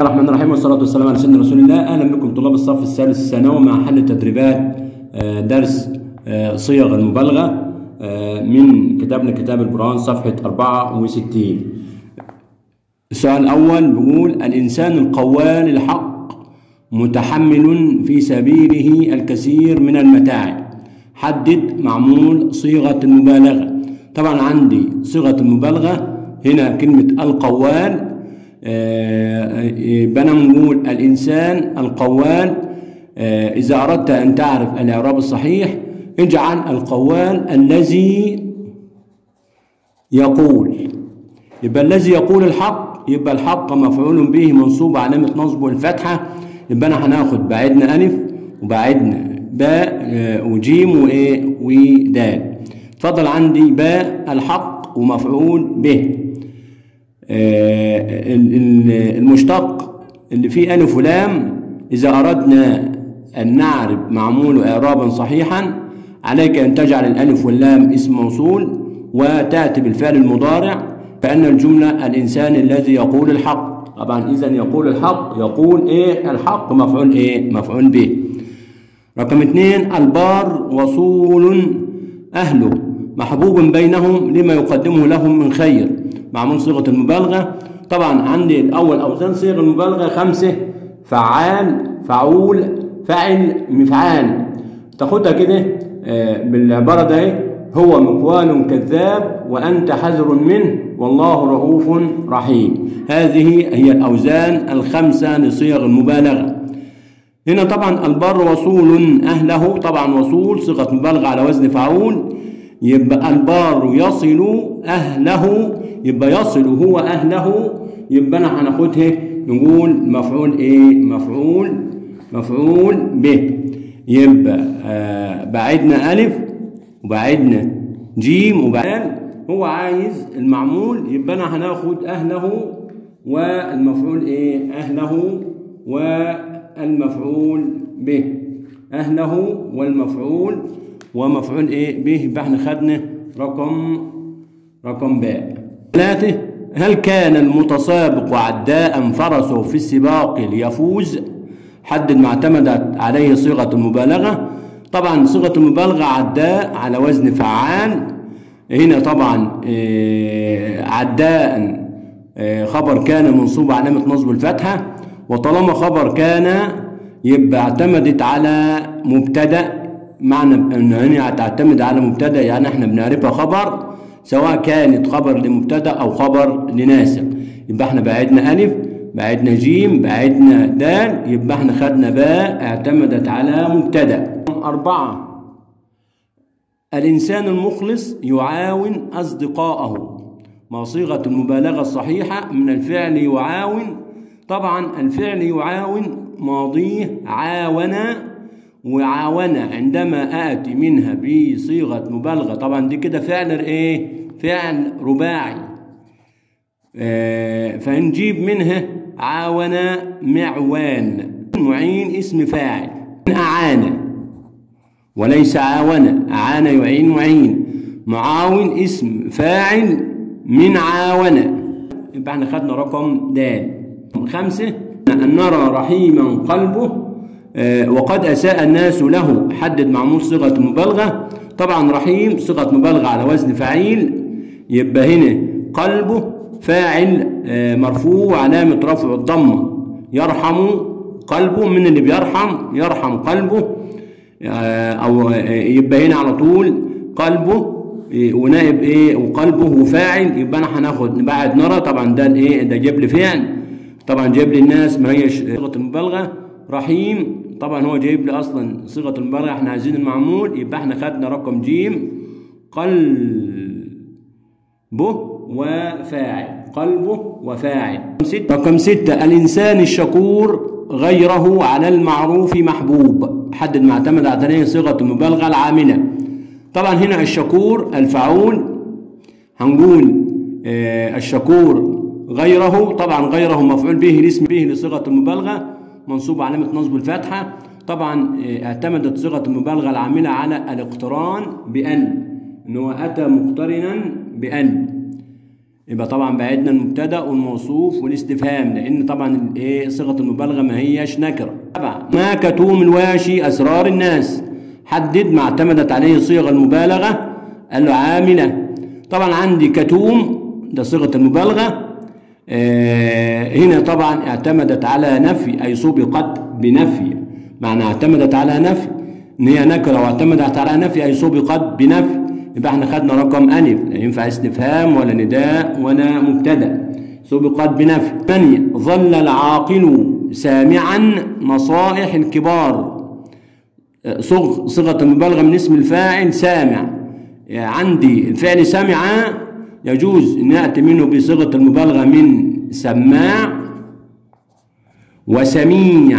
الرحمن الرحيم والصلاة والسلام على سيدنا رسول الله أهلا بكم طلاب الصف الثالث الثانوي مع حل تدريبات آه، درس آه، صيغ المبالغة آه، من كتابنا كتاب القرآن صفحة 64 السؤال الأول بيقول الإنسان القوال الحق متحمل في سبيله الكثير من المتاع حدد معمول صيغة المبالغة طبعا عندي صيغة المبالغة هنا كلمة القوال يبقى أنا بنقول الإنسان القوال آه، إذا أردت أن تعرف الإعراب الصحيح اجعل القوال الذي يقول يبقى الذي يقول الحق يبقى الحق مفعول به منصوب علامة نصبه الفتحة يبقى أنا هناخد بعدنا ألف وبعدنا باء آه، وجيم وإيه ودال اتفضل عندي باء الحق ومفعول به آه، ال- ال- المشتق اللي فيه ألف ولام إذا أردنا أن نعرف معمول إعرابا صحيحا عليك أن تجعل الألف واللام اسم موصول وتأتي بالفعل المضارع فأن الجملة الإنسان الذي يقول الحق طبعا إذا يقول الحق يقول إيه الحق مفعول إيه مفعول به رقم اثنين البار وصول أهله محبوب بينهم لما يقدمه لهم من خير معمول صيغة المبالغة طبعا عندي الأول أوزان صيغ المبالغة خمسة فعال فعول فعل مفعال تاخدها كده آه، بالعبارة ده هو مقوال كذاب وأنت حذر منه والله رؤوف رحيم هذه هي الأوزان الخمسة لصيغ المبالغة هنا طبعا البر وصول أهله طبعا وصول صيغة مبالغة على وزن فعول يبقى البار يصل أهله يبقى يصل هو أهله يبقى أنا هناخدها نقول مفعول إيه مفعول مفعول به يبقى آه بعدنا ألف وبعدنا جيم وبعدين هو عايز المعمول يبقى أنا هناخد أهله والمفعول إيه أهله والمفعول به أهله والمفعول ومفعول إيه به يبقى احنا خدنا رقم رقم باء ثلاثة هل كان المتسابق عداء فرسه في السباق ليفوز حدد ما اعتمدت عليه صيغة المبالغة طبعا صيغة المبالغة عداء على وزن فعال هنا طبعا آه، عداء آه، خبر كان منصوب علامة نصب الفتحة وطالما خبر كان يبقى اعتمدت على مبتدأ معنى ان هنا تعتمد على مبتدأ يعني احنا بنعرفها خبر سواء كانت خبر لمبتدأ او خبر لناسخ يبقى احنا بعدنا الف بعدنا جيم بعدنا دال يبقى احنا خدنا باء اعتمدت على مبتدأ أربعة الإنسان المخلص يعاون أصدقاءه ما صيغة المبالغة الصحيحة من الفعل يعاون طبعا الفعل يعاون ماضيه عاون وعاون عندما آتي منها بصيغة مبالغة طبعا دي كده فعل ايه فعل رباعي آه، فنجيب منها عاون معوان معين اسم فاعل أعان وليس عاون أعان يعين معين معاون اسم فاعل من عاون يبقى احنا خدنا رقم د خمسة أن نرى رحيما قلبه آه، وقد أساء الناس له حدد معمول صيغة مبالغة طبعا رحيم صيغة مبالغة على وزن فعيل يبقى هنا قلبه فاعل آه، مرفوع علامة رفع الضمة يرحم قلبه من اللي بيرحم يرحم قلبه آه، أو آه، يبقى هنا على طول قلبه إيه، ونائب ايه وقلبه وفاعل يبقى انا هناخد بعد نرى طبعا ده الايه ده جاب لي فعل طبعا جايب لي الناس ما هيش صيغه المبالغه رحيم طبعا هو جايب لي اصلا صيغه المبالغه احنا عايزين المعمول يبقى احنا خدنا رقم جيم قلبه وفاعل قلبه وفاعل ستة. رقم ستة الإنسان الشكور غيره على المعروف محبوب حدد ما اعتمد عليه صيغة المبالغة العاملة طبعا هنا الشكور الفعول هنقول آه، الشكور غيره طبعا غيره مفعول به الاسم به لصيغة المبالغة منصوب علامة نصب الفتحة طبعا آه، اعتمدت صيغة المبالغة العاملة على الاقتران بأن إن هو أتى مقترنا بأن يبقى طبعا بعدنا المبتدا والموصوف والاستفهام لان طبعا ايه صيغه المبالغه ما هيش نكره سبعة ما كتوم الواشي اسرار الناس حدد ما اعتمدت عليه صيغه المبالغه قال له عامله طبعا عندي كتوم ده صيغه المبالغه آه هنا طبعا اعتمدت على نفي اي سبقت بنفي معنى اعتمدت على نفي ان هي نكره واعتمدت على نفي اي سبقت بنفي يبقى احنا خدنا رقم ألف لا ينفع استفهام ولا نداء ولا مبتدأ سبقت بنفي ثانية ظل العاقل سامعا نصائح الكبار صغ صيغة المبالغة من اسم الفاعل سامع يعني عندي الفعل سمع يجوز أن يأتي منه بصيغة المبالغة من سماع وسميع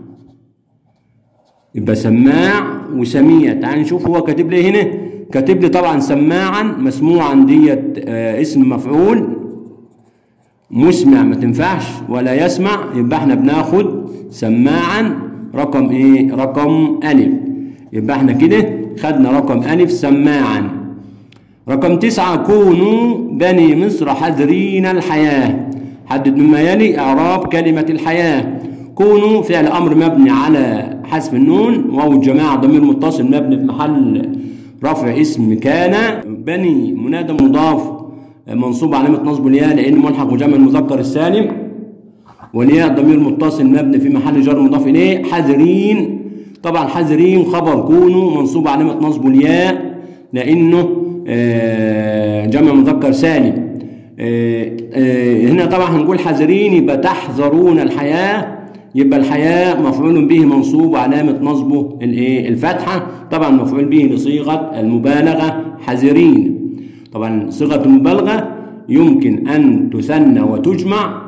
يبقى سماع وسميع تعال نشوف هو كاتب لي هنا كاتب لي طبعا سماعا مسموعا ديت آه اسم مفعول مسمع ما تنفعش ولا يسمع يبقى احنا بناخد سماعا رقم ايه رقم الف يبقى احنا كده خدنا رقم الف سماعا رقم تسعة كونوا بني مصر حذرين الحياة حدد مما يلي إعراب كلمة الحياة كونوا فعل أمر مبني على حذف النون واو الجماعة ضمير متصل مبني في محل رفع اسم كان بني منادى مضاف منصوب علامة نصب الياء لأن ملحق بجمع المذكر السالم والياء ضمير متصل مبني في محل جر مضاف إليه حذرين طبعا حذرين خبر كونوا منصوب علامة نصب الياء لأنه جمع مذكر سالم هنا طبعا هنقول حذرين يبقى تحذرون الحياة يبقى الحياة مفعول به منصوب وعلامة نصبه الايه الفتحة طبعا مفعول به لصيغة المبالغة حذرين طبعا صيغة المبالغة يمكن أن تثنى وتجمع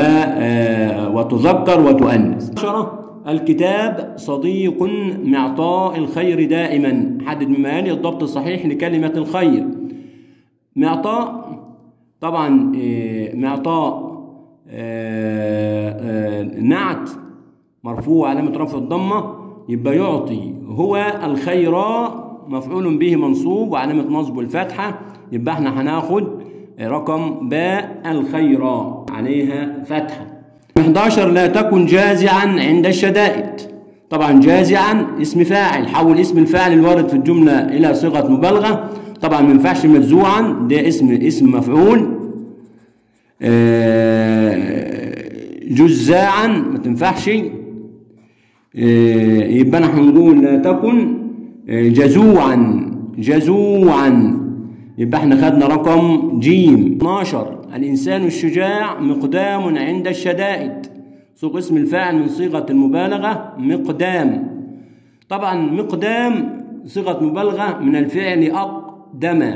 وتذكر وتؤنث الكتاب صديق معطاء الخير دائما حدد مما يلي الضبط الصحيح لكلمة الخير معطاء طبعا معطاء نعت مرفوع علامة رفع الضمة يبقى يعطي هو الخير مفعول به منصوب وعلامة نصبه الفتحة يبقى احنا هناخد رقم باء الخير عليها فتحة 11 لا تكن جازعا عند الشدائد طبعا جازعا اسم فاعل حول اسم الفاعل الوارد في الجملة إلى صيغة مبالغة طبعا ما ينفعش مجزوعا ده اسم اسم مفعول جزاعا ما تنفعش يبقى انا هنقول لا تكن جزوعا جزوعا يبقى احنا خدنا رقم جيم 12 الإنسان الشجاع مقدام عند الشدائد سوق اسم الفاعل من صيغة المبالغة مقدام طبعا مقدام صيغة مبالغة من الفعل أقدم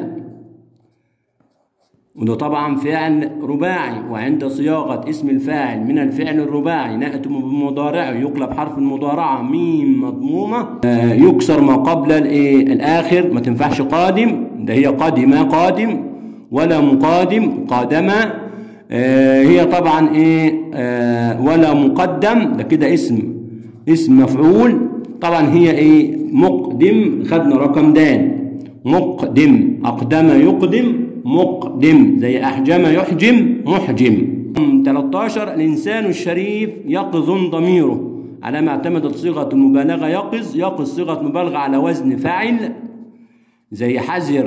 وده طبعا فعل رباعي وعند صياغة اسم الفاعل من الفعل الرباعي نأتي بمضارعه يقلب حرف المضارعة ميم مضمومة آه يكسر ما قبل الآخر ما تنفعش قادم ده هي قادمة قادم ولا مقادم قادم آه هي طبعا ايه آه ولا مقدم ده كده اسم اسم مفعول طبعا هي ايه مقدم خدنا رقم دال مقدم أقدم يقدم مقدم زي أحجم يحجم محجم 13 الإنسان الشريف يقظ ضميره على ما اعتمدت صيغة المبالغة يقظ يقظ صيغة مبالغة على وزن فاعل زي حذر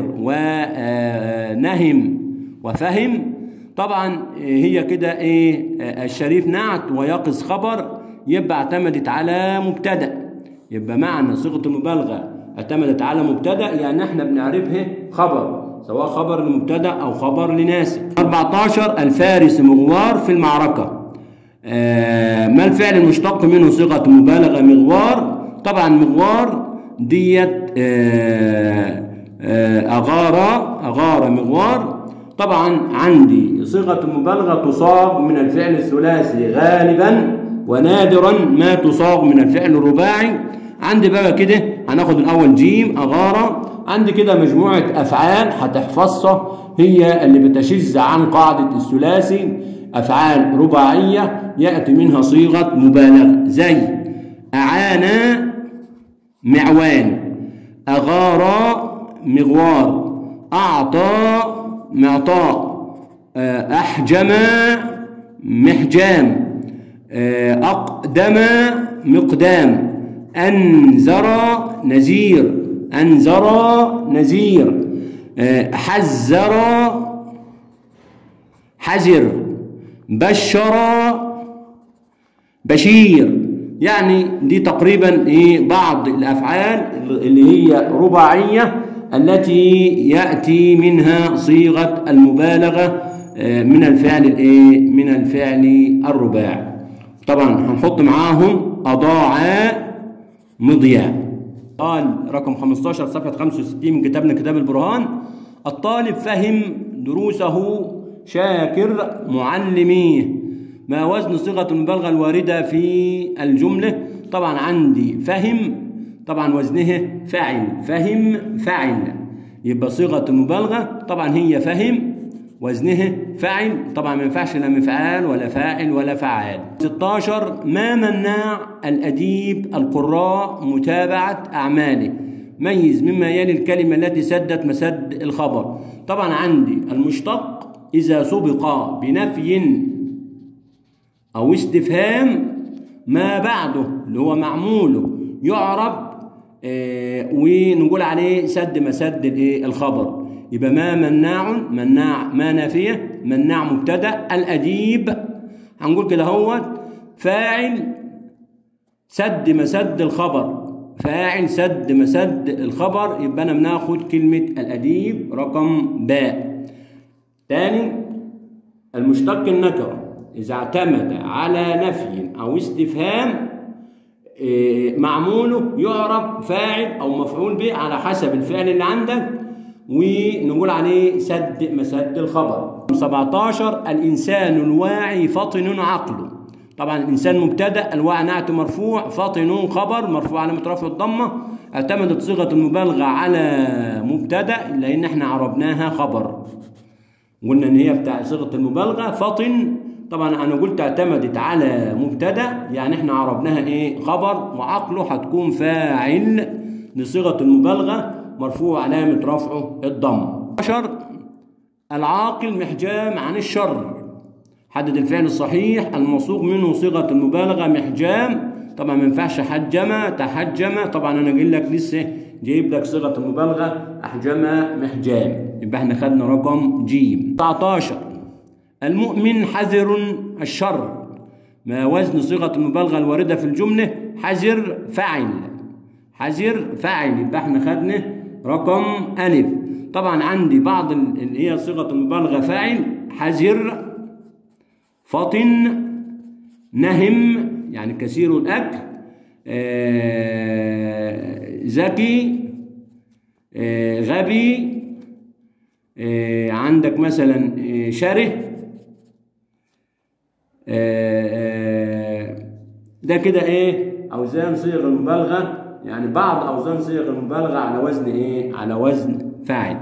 ونهم وفهم طبعا هي كده ايه الشريف نعت ويقظ خبر يبقى اعتمدت على مبتدا يبقى معنى صيغه المبالغه اعتمدت على مبتدا يعني احنا بنعرفها خبر سواء خبر لمبتدا او خبر لناس 14 الفارس مغوار في المعركه آه ما الفعل المشتق منه صيغه المبالغه مغوار طبعا مغوار ديت آه أغار أغار مغوار طبعا عندي صيغة المبالغة تصاغ من الفعل الثلاثي غالبا ونادرا ما تصاغ من الفعل الرباعي عندي بقى كده هناخد الأول جيم أغارة عندي كده مجموعة أفعال هتحفظها هي اللي بتشذ عن قاعدة الثلاثي أفعال رباعية يأتي منها صيغة مبالغة زي أعانى معوان أغار مغوار أعطى معطاء آه، أحجم محجام آه، أقدم مقدام أنذر نذير أنذر نذير آه، حذر حذر بشر بشير يعني دي تقريبا ايه بعض الافعال اللي هي رباعيه التي ياتي منها صيغه المبالغه آه، من الفعل الايه من الفعل الرباعي طبعا هنحط معاهم اضاع مضيع قال رقم 15 صفحه 65 من كتابنا كتاب البرهان الطالب فهم دروسه شاكر معلميه ما وزن صيغة المبالغة الواردة في الجملة طبعا عندي فهم طبعا وزنها فاعل فهم فاعل يبقى صيغة المبالغة طبعا هي فهم وزنها فاعل طبعا ما ينفعش لا مفعال ولا فاعل ولا فعال 16 ما منع الأديب القراء متابعة أعماله ميز مما يلي الكلمة التي سدت مسد الخبر طبعا عندي المشتق إذا سبق بنفي أو استفهام ما بعده اللي هو معموله يعرب آه ونقول عليه سد مسد الايه الخبر يبقى ما مناع مناع ما نافيه مناع مبتدا الاديب هنقول كده هو فاعل سد مسد الخبر فاعل سد مسد الخبر يبقى انا بناخد كلمه الاديب رقم باء تاني المشتق النكره إذا اعتمد على نفي أو استفهام معموله يعرب فاعل أو مفعول به على حسب الفعل اللي عندك ونقول عليه سد مسد الخبر 17 الإنسان الواعي فطن عقله طبعا الإنسان مبتدأ الواعي نعت مرفوع فطن خبر مرفوع على رفع الضمة اعتمدت صيغة المبالغة على مبتدأ لأن احنا عربناها خبر قلنا إن هي بتاع صيغة المبالغة فطن طبعا انا قلت اعتمدت على مبتدا يعني احنا عربناها ايه خبر وعقله هتكون فاعل لصيغه المبالغه مرفوع علامه رفعه الضم 10 العاقل محجام عن الشر حدد الفعل الصحيح الموصوف منه صيغه المبالغه محجام طبعا ما ينفعش حجم تحجم طبعا انا قايل لك لسه جايب لك صيغه المبالغه احجم محجام يبقى احنا خدنا رقم ج 19 المؤمن حذر الشر ما وزن صيغة المبالغة الواردة في الجملة حذر فعل حذر فعل يبقى احنا خدنا رقم ألف طبعا عندي بعض اللي هي صيغة المبالغة فاعل حذر فطن نهم يعني كثير الأكل آه ذكي آه غبي آه عندك مثلا شره ده كده ايه اوزان صيغ المبالغه يعني بعض اوزان صيغ المبالغه على وزن ايه على وزن فاعل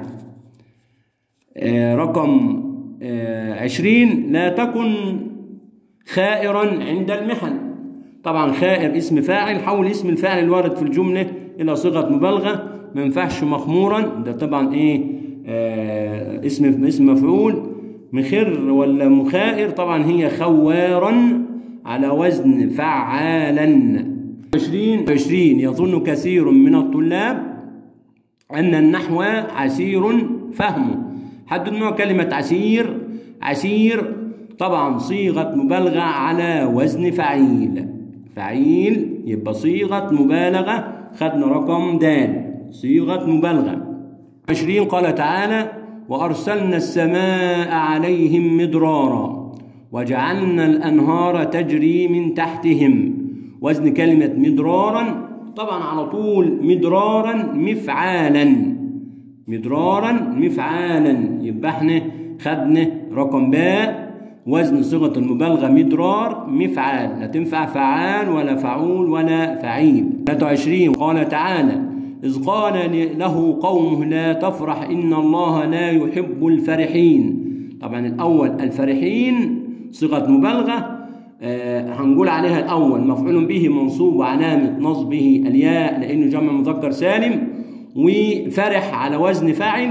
آه رقم آه عشرين لا تكن خائرا عند المحن طبعا خائر اسم فاعل حول اسم الفاعل الوارد في الجمله الى صيغه مبالغه ما ينفعش مخمورا ده طبعا ايه آه اسم اسم مفعول مخر ولا مخائر طبعا هي خوارا على وزن فعالا عشرين عشرين يظن كثير من الطلاب أن النحو عسير فهمه حد النوع كلمة عسير عسير طبعا صيغة مبالغة على وزن فعيل فعيل يبقى صيغة مبالغة خدنا رقم دال صيغة مبالغة عشرين قال تعالى وأرسلنا السماء عليهم مدرارا وجعلنا الأنهار تجري من تحتهم وزن كلمة مدرارا طبعا على طول مدرارا مفعالا مدرارا مفعالا يبقى احنا خدنا رقم باء وزن صيغة المبالغة مدرار مفعال لا تنفع فعال ولا فعول ولا فعيل 23 قال تعالى إذ قال له قومه لا تفرح إن الله لا يحب الفرحين طبعا الأول الفرحين صيغة مبالغة آه هنقول عليها الأول مفعول به منصوب وعلامة نصبه الياء لأنه جمع مذكر سالم وفرح على وزن فاعل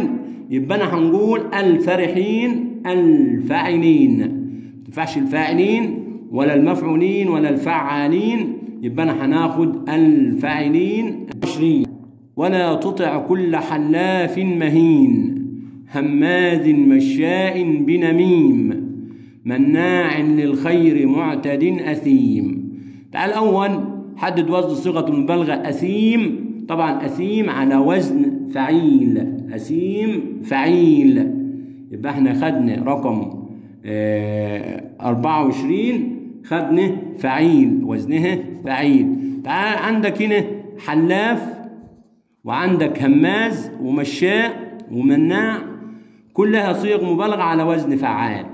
يبقى انا هنقول الفرحين الفاعلين ما تنفعش الفاعلين ولا المفعولين ولا الفعالين يبقى انا هناخد الفاعلين 20 ولا تطع كل حلاف مهين هماز مشاء بنميم مناع للخير معتد أثيم تعال أول حدد وزن صيغة المبالغة أثيم طبعا أثيم على وزن فعيل أثيم فعيل يبقى احنا خدنا رقم أربعة وعشرين خدنا فعيل وزنها فعيل تعال عندك هنا حلاف وعندك هماز ومشاء ومناع كلها صيغ مبالغة على وزن فعال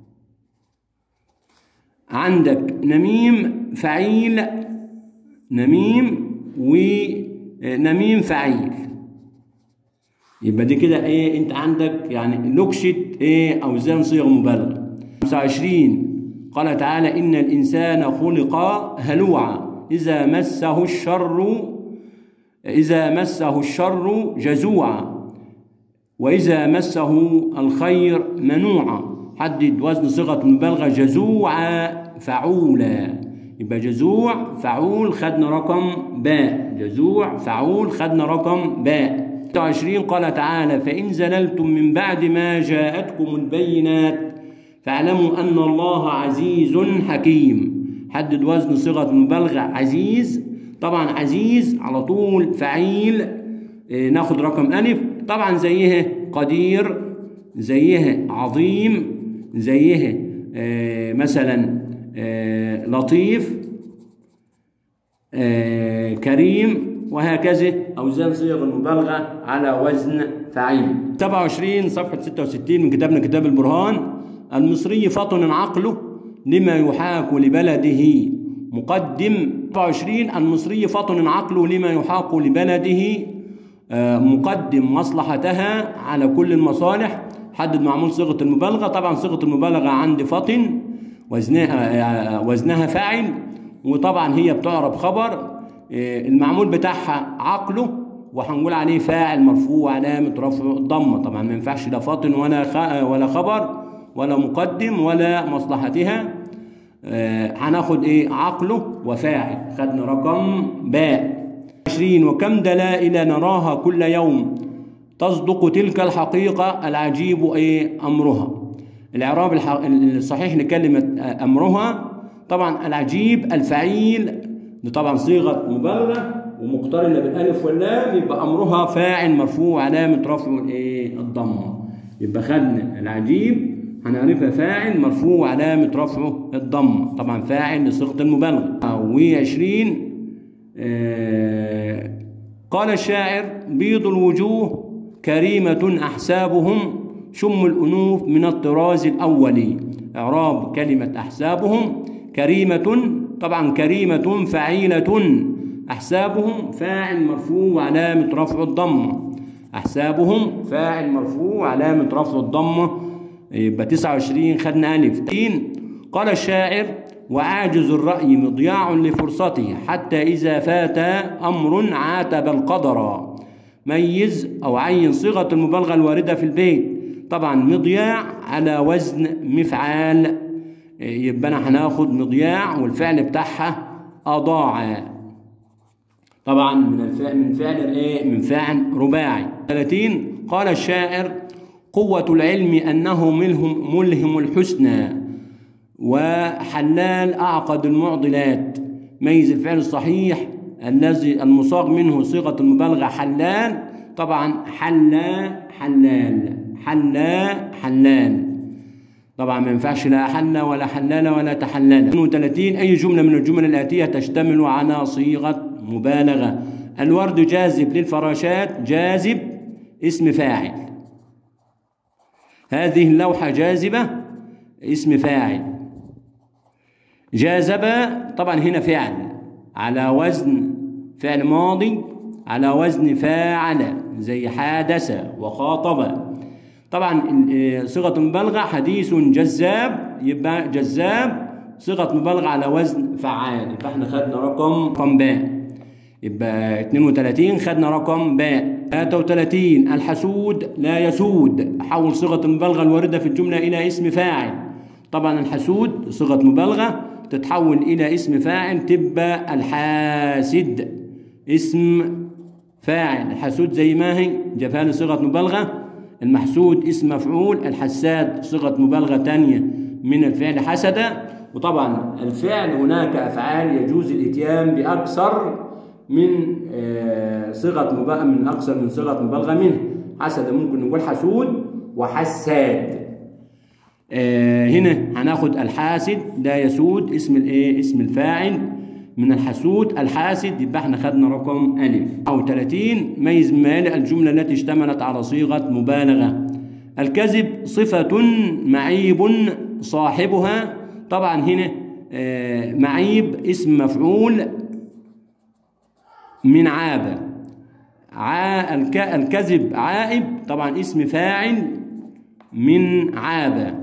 عندك نميم فعيل نميم ونميم فعيل يبقى دي كده ايه انت عندك يعني لكشة ايه اوزان صيغ مبالغة 25 قال تعالى ان الانسان خلق هلوعا اذا مسه الشر اذا مسه الشر جزوعا واذا مسه الخير منوعا حدد وزن صيغة المبالغة جزوعا فعولا يبقى جزوع فعول خدنا رقم باء جزوع فعول خدنا رقم باء 26 قال تعالى فإن زللتم من بعد ما جاءتكم البينات فاعلموا أن الله عزيز حكيم حدد وزن صيغة المبالغة عزيز طبعا عزيز على طول فعيل اه ناخد رقم ألف طبعا زيها قدير زيها عظيم زيها اه مثلا اه لطيف كريم وهكذا أوزان صيغ المبالغة على وزن فعيل 27 صفحة 66 من كتابنا كتاب البرهان المصري فطن عقله لما يحاك لبلده مقدم 27 المصري فطن عقله لما يحاق لبلده مقدم مصلحتها على كل المصالح حدد معمول صيغة المبالغة طبعا صيغة المبالغة عند فطن وزنها وزنها فاعل وطبعا هي بتعرب خبر المعمول بتاعها عقله وهنقول عليه فاعل مرفوع علامة رفعه الضمة طبعا ما ينفعش لا فاطن ولا ولا خبر ولا مقدم ولا مصلحتها هناخد ايه عقله وفاعل خدنا رقم باء 20 وكم دلائل نراها كل يوم تصدق تلك الحقيقة العجيب ايه أمرها الإعراب الصحيح لكلمة أمرها طبعا العجيب الفعيل دي طبعا صيغة مبالغة ومقترنة بالألف واللام يبقى أمرها فاعل مرفوع علامة رفعه الإيه؟ الضمة يبقى خدنا العجيب هنعرفها فاعل مرفوع علامة رفعه الضمة طبعا فاعل لصيغة المبالغة وعشرين آه قال الشاعر بيض الوجوه كريمة أحسابهم شم الأنوف من الطراز الأولي إعراب كلمة أحسابهم كريمة طبعا كريمة فعيلة أحسابهم فاعل مرفوع علامة رفع الضمة أحسابهم فاعل مرفوع علامة رفع الضمة يبقى 29 خدنا ألف قال الشاعر وعاجز الرأي مضياع لفرصته حتى إذا فات أمر عاتب القدر ميز أو عين صيغة المبالغة الواردة في البيت طبعا مضياع على وزن مفعال يبقى أنا هناخد مضياع والفعل بتاعها أضاع طبعا من الفعل من فعل ايه من فعل رباعي 30 قال الشاعر قوة العلم أنه ملهم ملهم الحسنى وحلال أعقد المعضلات ميز الفعل الصحيح الذي المصاغ منه صيغة المبالغة حلال طبعا حلا حلال حلا حلال طبعا ما ينفعش لا حل ولا حلال ولا تحلل 32 أي جملة من الجمل الآتية تشتمل على صيغة مبالغة الورد جاذب للفراشات جاذب اسم فاعل هذه اللوحة جاذبة اسم فاعل جاذب طبعا هنا فعل على وزن فعل ماضي على وزن فاعل زي حادث وخاطب طبعا صيغة المبالغة حديث جذاب يبقى جذاب صيغة مبالغة على وزن فعال يبقى احنا خدنا رقم رقم باء يبقى 32 خدنا رقم باء 33 الحسود لا يسود حول صيغة المبالغة الواردة في الجملة إلى اسم فاعل طبعا الحسود صيغة مبالغة تتحول إلى اسم فاعل تبقى الحاسد اسم فاعل الحسود زي ما هي جابها لي صيغة مبالغة المحسود اسم مفعول الحساد صيغة مبالغة تانية من الفعل حسد وطبعا الفعل هناك أفعال يجوز الإتيان بأكثر من صيغة مبالغة من أكثر من صيغة مبالغة منه حسد ممكن نقول حسود وحساد هنا هناخد الحاسد لا يسود اسم الايه اسم الفاعل من الحسود الحاسد يبقى احنا خدنا رقم ألف أو 30 ميز مال الجملة التي اشتملت على صيغة مبالغة الكذب صفة معيب صاحبها طبعا هنا معيب اسم مفعول من عاب الكذب عائب طبعا اسم فاعل من عاب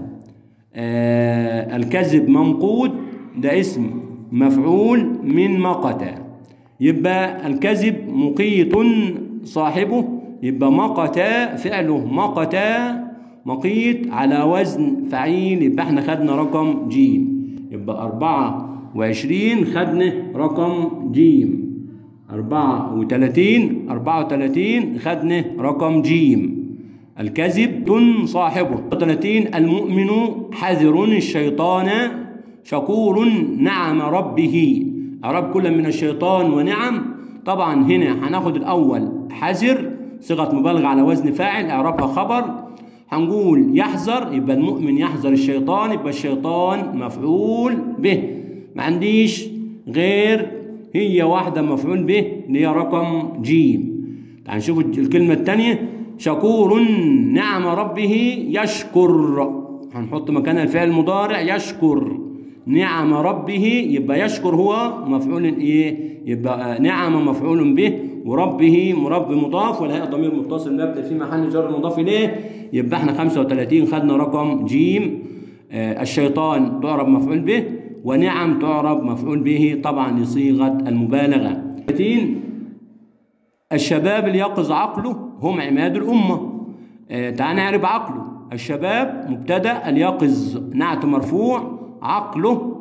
الكذب منقود ده اسم مفعول من مقت يبقى الكذب مقيت صاحبه يبقى مقت فعله مقت مقيت على وزن فعيل يبقى احنا خدنا رقم جيم يبقى أربعة وعشرين خدنا رقم جيم أربعة وثلاثين أربعة وثلاثين خدنا رقم جيم الكذب تن صاحبه 30 المؤمن حذر الشيطان شكور نعم ربه أعراب كل من الشيطان ونعم طبعا هنا هناخد الأول حذر صيغة مبالغة على وزن فاعل إعرابها خبر هنقول يحذر يبقى المؤمن يحذر الشيطان يبقى الشيطان مفعول به ما عنديش غير هي واحدة مفعول به اللي هي رقم جيم تعال نشوف الكلمة الثانية شكور نعم ربه يشكر هنحط مكانها الفعل المضارع يشكر نعم ربه يبقى يشكر هو مفعول ايه يبقى نعم مفعول به وربه مرب مضاف والهيئة ضمير متصل مبدا في محل جر مضاف اليه يبقى احنا 35 خدنا رقم جيم آه الشيطان تعرب مفعول به ونعم تعرب مفعول به طبعا لصيغه المبالغه 30 الشباب اليقظ عقله هم عماد الامه آه تعال نعرف عقله الشباب مبتدا اليقظ نعت مرفوع عقله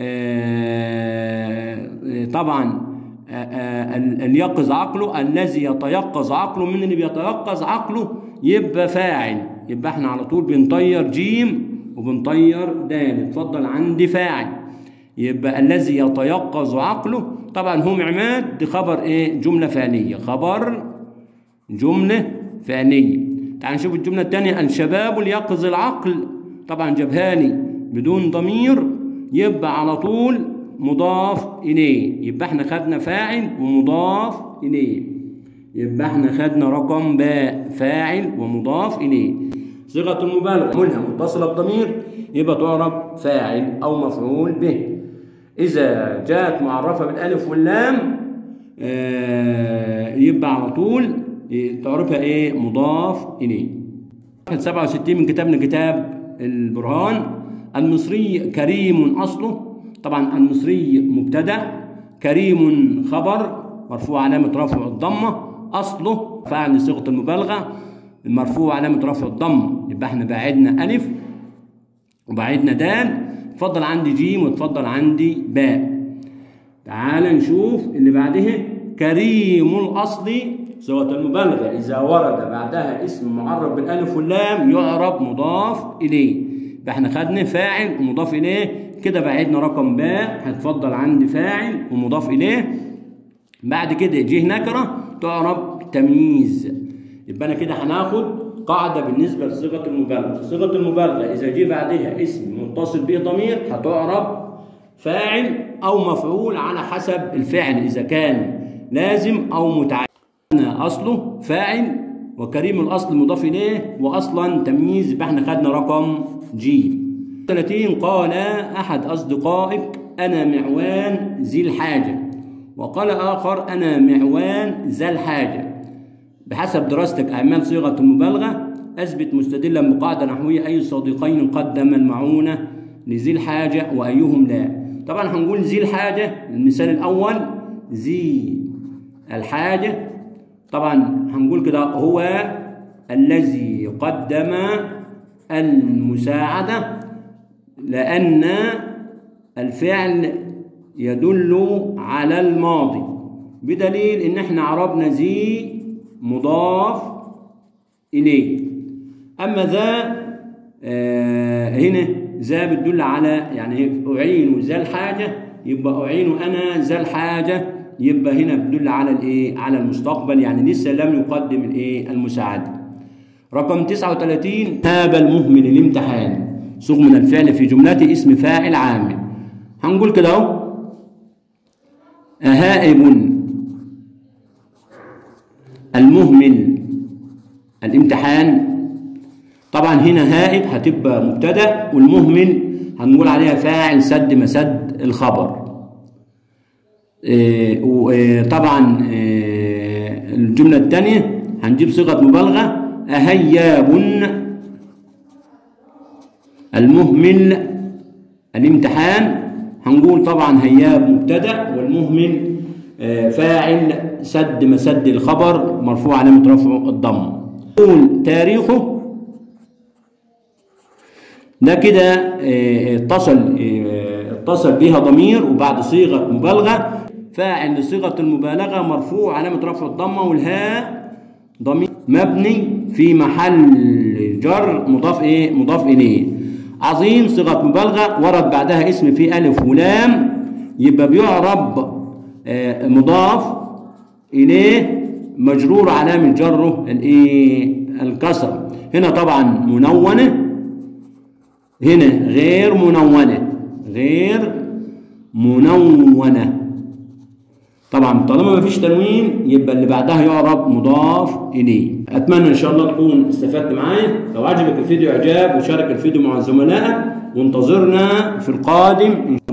آه طبعا اليقظ عقله الذي يتيقظ عقله من اللي بيتيقظ عقله يبقى فاعل يبقى احنا على طول بنطير جيم وبنطير دال اتفضل عندي فاعل يبقى الذي يتيقظ عقله طبعا هم عماد دي خبر ايه جملة فعلية خبر جملة فعلية تعال نشوف الجملة الثانية الشباب اليقظ العقل طبعا جابها لي بدون ضمير يبقى على طول مضاف إليه يبقى احنا خدنا فاعل ومضاف إليه يبقى احنا خدنا رقم باء فاعل ومضاف إليه صيغة المبالغة منها متصلة بضمير يبقى تعرب فاعل أو مفعول به إذا جاءت معرفة بالألف واللام آه يبقى على طول تعرفها إيه مضاف إليه 67 من كتابنا كتاب البرهان المصري كريم أصله طبعا المصري مبتدا كريم خبر مرفوع علامة رفع الضمة أصله فعل صيغة المبالغة المرفوع علامة رفع الضمة يبقى احنا بعدنا ألف وبعدنا دال اتفضل عندي جيم واتفضل عندي باء تعال نشوف اللي بعدها كريم الأصل صيغة المبالغة إذا ورد بعدها اسم معرب بالألف واللام يعرب مضاف إليه يبقى احنا خدنا فاعل ومضاف إليه كده بعدنا رقم باء هتفضل عندي فاعل ومضاف إليه بعد كده جه نكرة تعرب تمييز يبقى أنا كده هناخد قاعدة بالنسبة لصيغة المبالغة صيغة المبالغة إذا جه بعدها اسم متصل به ضمير هتعرب فاعل أو مفعول على حسب الفعل إذا كان لازم أو متعين أصله فاعل وكريم الأصل مضاف إليه وأصلا تمييز يبقى احنا خدنا رقم جيم 30 قال أحد أصدقائك أنا معوان ذي الحاجة وقال آخر أنا معوان ذا الحاجة بحسب دراستك أعمال صيغة المبالغة أثبت مستدلا بقاعدة نحوية أي الصديقين قدم المعونة لذي الحاجة وأيهم لا طبعا هنقول ذي الحاجة المثال الأول ذي الحاجة طبعا هنقول كده هو الذي قدم المساعدة لأن الفعل يدل على الماضي بدليل إن احنا عربنا ذي مضاف إليه أما ذا آه هنا ذا بتدل على يعني أعين ذا الحاجة يبقى أعين أنا ذا الحاجة يبقى هنا بتدل على الإيه على المستقبل يعني لسه لم يقدم الإيه المساعدة رقم 39 هاب المهمل الامتحان صيغ من الفعل في جملته اسم فاعل عامل هنقول كده اهو أهائب المهمل الامتحان طبعا هنا هائب هتبقى مبتدا والمهمل هنقول عليها فاعل سد مسد الخبر إيه وطبعا إيه الجمله الثانيه هنجيب صيغه مبالغه أهياب المهمل الامتحان هنقول طبعا هياب مبتدا والمهمل فاعل سد مسد الخبر مرفوع علامة رفعه الضم نقول تاريخه ده كده اتصل اتصل بها ضمير وبعد صيغة مبالغة فاعل لصيغة المبالغة مرفوع علامة رفع الضمة والهاء ضمير مبني في محل جر مضاف ايه مضاف اليه عظيم صيغه مبالغه ورد بعدها اسم فيه الف ولام يبقى بيعرب آه مضاف اليه مجرور علامه جره الايه الكسره هنا طبعا منونه هنا غير منونه غير منونه طبعا طالما ما فيش تنوين يبقى اللي بعدها يعرب مضاف اليه اتمنى ان شاء الله تكون استفدت معايا لو عجبك الفيديو اعجاب وشارك الفيديو مع زملائك وانتظرنا في القادم